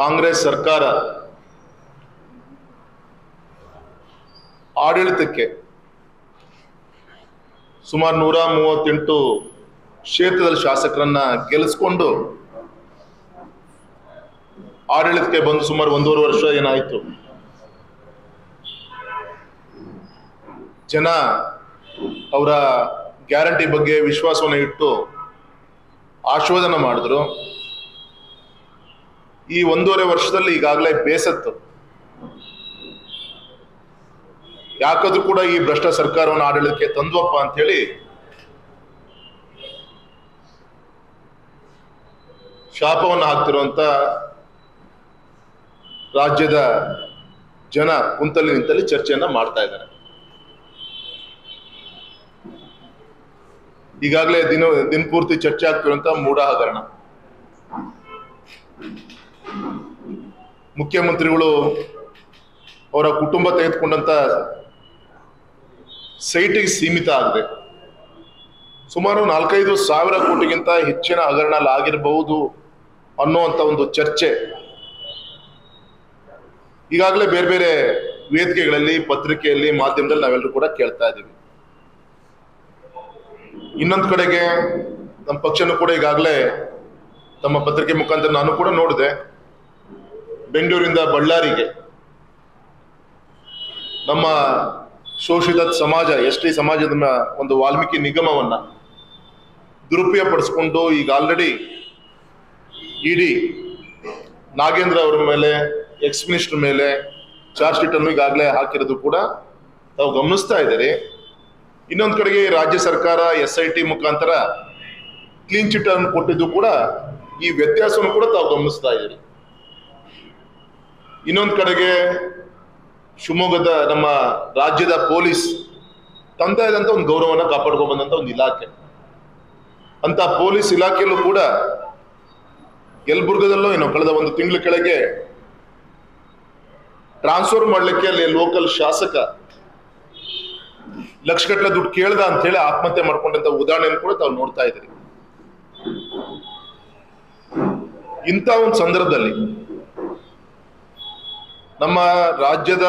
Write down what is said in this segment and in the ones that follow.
ಕಾಂಗ್ರೆಸ್ ಸರ್ಕಾರ ಆಡಳಿತಕ್ಕೆ ಸುಮಾರು ನೂರ ಮೂವತ್ತೆಂಟು ಕ್ಷೇತ್ರದಲ್ಲಿ ಶಾಸಕರನ್ನ ಗೆಲ್ಲಿಸ್ಕೊಂಡು ಆಡಳಿತಕ್ಕೆ ಬಂದು ಸುಮಾರು ಒಂದೂವರೆ ವರ್ಷ ಏನಾಯಿತು ಜನ ಅವರ ಗ್ಯಾರಂಟಿ ಬಗ್ಗೆ ವಿಶ್ವಾಸವನ್ನು ಇಟ್ಟು ಆಶೋಧನ ಮಾಡಿದ್ರು ಈ ಒಂದೂವರೆ ವರ್ಷದಲ್ಲಿ ಈಗಾಗಲೇ ಬೇಸತ್ತು ಯಾಕಾದ್ರೂ ಕೂಡ ಈ ಭ್ರಷ್ಟ ಸರ್ಕಾರವನ್ನು ಆಡಳಿತಕ್ಕೆ ತಂದ್ವಪ್ಪ ಅಂತ ಹೇಳಿ ಶಾಪವನ್ನು ಹಾಕ್ತಿರುವಂತ ರಾಜ್ಯದ ಜನ ಕುಂತಲ್ಲಿ ನಿಂತಲ್ಲಿ ಚರ್ಚೆಯನ್ನ ಮಾಡ್ತಾ ಇದ್ದಾರೆ ಈಗಾಗಲೇ ದಿನ ದಿನಪೂರ್ತಿ ಚರ್ಚೆ ಆಗ್ತಿರುವಂತ ಮೂಢ ಹಗರಣ ಮುಖ್ಯಮಂತ್ರಿಗಳು ಅವರ ಕುಟುಂಬ ತೆಗೆದುಕೊಂಡಂತ ಸೈಟಿಗೆ ಸೀಮಿತ ಆಗಿದೆ ಸುಮಾರು ನಾಲ್ಕೈದು ಸಾವಿರ ಕೋಟಿಗಿಂತ ಹೆಚ್ಚಿನ ಹಗರಣ ಆಗಿರಬಹುದು ಅನ್ನುವಂಥ ಒಂದು ಚರ್ಚೆ ಈಗಾಗಲೇ ಬೇರೆ ಬೇರೆ ವೇದಿಕೆಗಳಲ್ಲಿ ಪತ್ರಿಕೆಯಲ್ಲಿ ಮಾಧ್ಯಮದಲ್ಲಿ ನಾವೆಲ್ಲರೂ ಕೂಡ ಕೇಳ್ತಾ ಇದ್ದೀವಿ ಇನ್ನೊಂದು ಕಡೆಗೆ ನಮ್ಮ ಪಕ್ಷನೂ ಕೂಡ ಈಗಾಗಲೇ ತಮ್ಮ ಪತ್ರಿಕೆ ಮುಖಾಂತರ ನಾನು ಕೂಡ ನೋಡಿದೆ ಬೆಂಗಳೂರಿಂದ ಬಳ್ಳಾರಿಗೆ ನಮ್ಮ ಶೋಷಿತ ಸಮಾಜ ಎಸ್ ಟಿ ಸಮಾಜದ ಮ- ಒಂದು ವಾಲ್ಮೀಕಿ ನಿಗಮವನ್ನ ದುರುಪಯೋಗ ಪಡಿಸ್ಕೊಂಡು ಈಗ ಆಲ್ರೆಡಿ ಇಡಿ ನಾಗೇಂದ್ರ ಅವರ ಮೇಲೆ ಎಕ್ಸ್ ಮಿನಿಸ್ಟರ್ ಮೇಲೆ ಚಾರ್ಜ್ ಶೀಟ್ ಅನ್ನು ಈಗಾಗಲೇ ಹಾಕಿರೋದು ಕೂಡ ತಾವು ಗಮನಿಸ್ತಾ ಇದ್ದೀರಿ ಇನ್ನೊಂದು ಕಡೆಗೆ ರಾಜ್ಯ ಸರ್ಕಾರ ಎಸ್ ಐ ಟಿ ಮುಖಾಂತರ ಕ್ಲೀನ್ ಚಿಟ್ ಅನ್ನು ಕೊಟ್ಟಿದ್ದು ಕೂಡ ಈ ವ್ಯತ್ಯಾಸವನ್ನು ಕೂಡ ತಾವು ಗಮನಿಸ್ತಾ ಇದ್ದೀರಿ ಇನ್ನೊಂದು ಕಡೆಗೆ ಶಿವಮೊಗ್ಗದ ನಮ್ಮ ರಾಜ್ಯದ ಪೊಲೀಸ್ ತಂದೆ ಆದಂತ ಒಂದು ಗೌರವನ ಕಾಪಾಡ್ಕೊಂಡ್ ಬಂದಂತ ಒಂದು ಇಲಾಖೆ ಅಂತ ಪೊಲೀಸ್ ಇಲಾಖೆಯಲ್ಲೂ ಕೂಡ ಯಲಬುರ್ಗದಲ್ಲೂ ಏನೋ ಕಳೆದ ಒಂದು ತಿಂಗಳ ಕೆಳಗೆ ಟ್ರಾನ್ಸ್ಫರ್ ಮಾಡ್ಲಿಕ್ಕೆ ಅಲ್ಲಿ ಲೋಕಲ್ ಶಾಸಕ ಲಕ್ಷಗಟ್ಟಲೆ ದುಡ್ಡು ಕೇಳ್ದ ಅಂತ ಹೇಳಿ ಆತ್ಮಹತ್ಯೆ ಮಾಡ್ಕೊಂಡಂತ ಉದಾಹರಣೆಯನ್ನು ಕೂಡ ತಾವು ನೋಡ್ತಾ ಇದ್ದೀರಿ ಇಂಥ ಒಂದು ಸಂದರ್ಭದಲ್ಲಿ ನಮ್ಮ ರಾಜ್ಯದ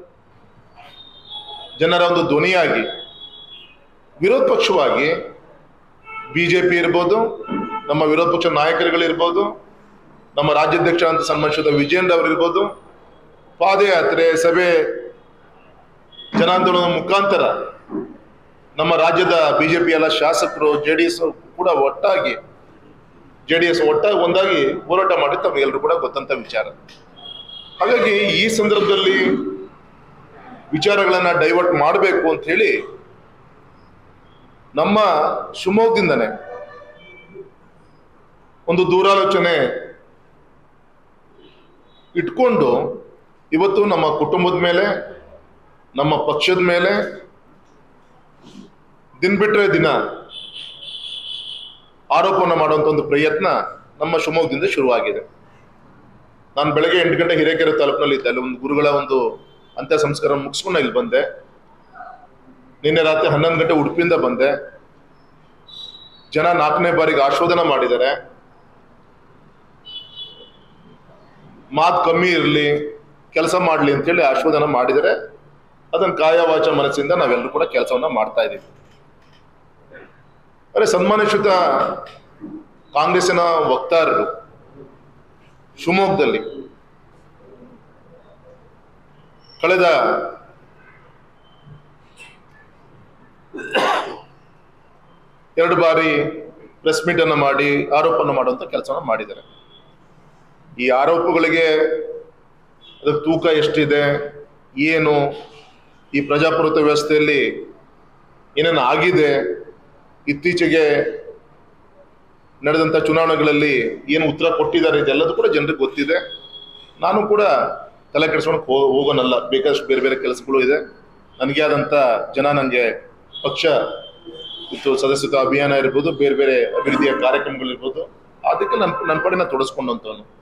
ಜನರ ಒಂದು ಧ್ವನಿಯಾಗಿ ವಿರೋಧ ಪಕ್ಷವಾಗಿ ಬಿಜೆಪಿ ಇರ್ಬೋದು ನಮ್ಮ ವಿರೋಧ ಪಕ್ಷ ನಾಯಕರುಗಳಿರ್ಬೋದು ನಮ್ಮ ರಾಜ್ಯಾಧ್ಯಕ್ಷ ಅಂತ ಸನ್ಮಾನಿಸಿದ ವಿಜೇಂದ್ರ ಅವರು ಇರ್ಬೋದು ಪಾದಯಾತ್ರೆ ಸಭೆ ಜನಾಂದೋಲನ ಮುಖಾಂತರ ನಮ್ಮ ರಾಜ್ಯದ ಬಿಜೆಪಿ ಎಲ್ಲ ಶಾಸಕರು ಜೆ ಡಿ ಎಸ್ ಕೂಡ ಒಟ್ಟಾಗಿ ಜೆ ಡಿ ಎಸ್ ಒಟ್ಟಾಗಿ ಒಂದಾಗಿ ಹೋರಾಟ ಮಾಡಿ ತಮಗೆಲ್ಲರೂ ಕೂಡ ಗೊತ್ತಂತ ವಿಚಾರ ಹಾಗಾಗಿ ಈ ಸಂದರ್ಭದಲ್ಲಿ ವಿಚಾರಗಳನ್ನ ಡೈವರ್ಟ್ ಮಾಡಬೇಕು ಅಂತ ಹೇಳಿ ನಮ್ಮ ಶಿವಮೊಗ್ಗದಿಂದನೇ ಒಂದು ದೂರಾಲೋಚನೆ ಇಟ್ಕೊಂಡು ಇವತ್ತು ನಮ್ಮ ಕುಟುಂಬದ ಮೇಲೆ ನಮ್ಮ ಪಕ್ಷದ ಮೇಲೆ ದಿನ ಬಿಟ್ಟರೆ ದಿನ ಆರೋಪವನ್ನು ಮಾಡುವಂತ ಒಂದು ಪ್ರಯತ್ನ ನಮ್ಮ ಶಿವಮೊಗ್ಗದಿಂದ ಶುರುವಾಗಿದೆ ನಾನು ಬೆಳಗ್ಗೆ ಎಂಟು ಗಂಟೆ ಹಿರೇಕೆರೆ ತಾಲೂಕಿನಲ್ಲಿ ಇದ್ದೆ ಅಲ್ಲಿ ಒಂದು ಗುರುಗಳ ಒಂದು ಅಂತ್ಯ ಸಂಸ್ಕಾರ ಮುಗಿಸ್ಕೊಂಡು ಇಲ್ಲಿ ಬಂದೆ ನಿನ್ನೆ ರಾತ್ರಿ ಹನ್ನೊಂದು ಗಂಟೆ ಉಡುಪಿಯಿಂದ ಬಂದೆ ಜನ ನಾಲ್ಕನೇ ಬಾರಿಗೆ ಆಶೋಧನ ಮಾಡಿದ್ದಾರೆ ಮಾತು ಕಮ್ಮಿ ಇರಲಿ ಕೆಲಸ ಮಾಡಲಿ ಅಂತೇಳಿ ಆಶೋಧನ ಮಾಡಿದರೆ ಅದನ್ನ ಕಾಯ ವಾಚ ಮನಸ್ಸಿಂದ ನಾವೆಲ್ಲರೂ ಕೂಡ ಕೆಲಸವನ್ನ ಮಾಡ್ತಾ ಇದ್ದೀವಿ ಅರೆ ಸನ್ಮಾನಿತ ಕಾಂಗ್ರೆಸ್ಸಿನ ವಕ್ತಾರರು ಶಿವಮೊಗ್ಗದಲ್ಲಿ ಕಳೆದ ಎರಡು ಬಾರಿ ಪ್ರೆಸ್ ಮೀಟ್ ಅನ್ನು ಮಾಡಿ ಆರೋಪವನ್ನು ಮಾಡುವಂತ ಕೆಲಸವನ್ನು ಮಾಡಿದ್ದಾರೆ ಈ ಆರೋಪಗಳಿಗೆ ಅದರ ತೂಕ ಎಷ್ಟಿದೆ ಏನು ಈ ಪ್ರಜಾಪ್ರಭುತ್ವ ವ್ಯವಸ್ಥೆಯಲ್ಲಿ ಏನೇನು ಆಗಿದೆ ಇತ್ತೀಚೆಗೆ ನಡೆದಂಥ ಚುನಾವಣೆಗಳಲ್ಲಿ ಏನು ಉತ್ತರ ಕೊಟ್ಟಿದ್ದಾರೆ ಇದೆಲ್ಲದೂ ಕೂಡ ಜನರಿಗೆ ಗೊತ್ತಿದೆ ನಾನು ಕೂಡ ತಲೆ ಕೆಡಿಸ್ಕೊಂಡು ಹೋ ಹೋಗೋನಲ್ಲ ಬೇಕಾದಷ್ಟು ಬೇರೆ ಬೇರೆ ಕೆಲಸಗಳು ಇದೆ ನನಗೆ ಆದಂಥ ಜನ ನನಗೆ ಪಕ್ಷ ಇತ್ತು ಸದಸ್ಯತ್ವ ಅಭಿಯಾನ ಇರ್ಬೋದು ಬೇರೆ ಬೇರೆ ಅಭಿವೃದ್ಧಿಯ ಕಾರ್ಯಕ್ರಮಗಳಿರ್ಬೋದು ಅದಕ್ಕೆ ನನ್ನ ನನ್ನ ಪಡೆ ನಾನು ತೊಡಸ್ಕೊಂಡಂತವನು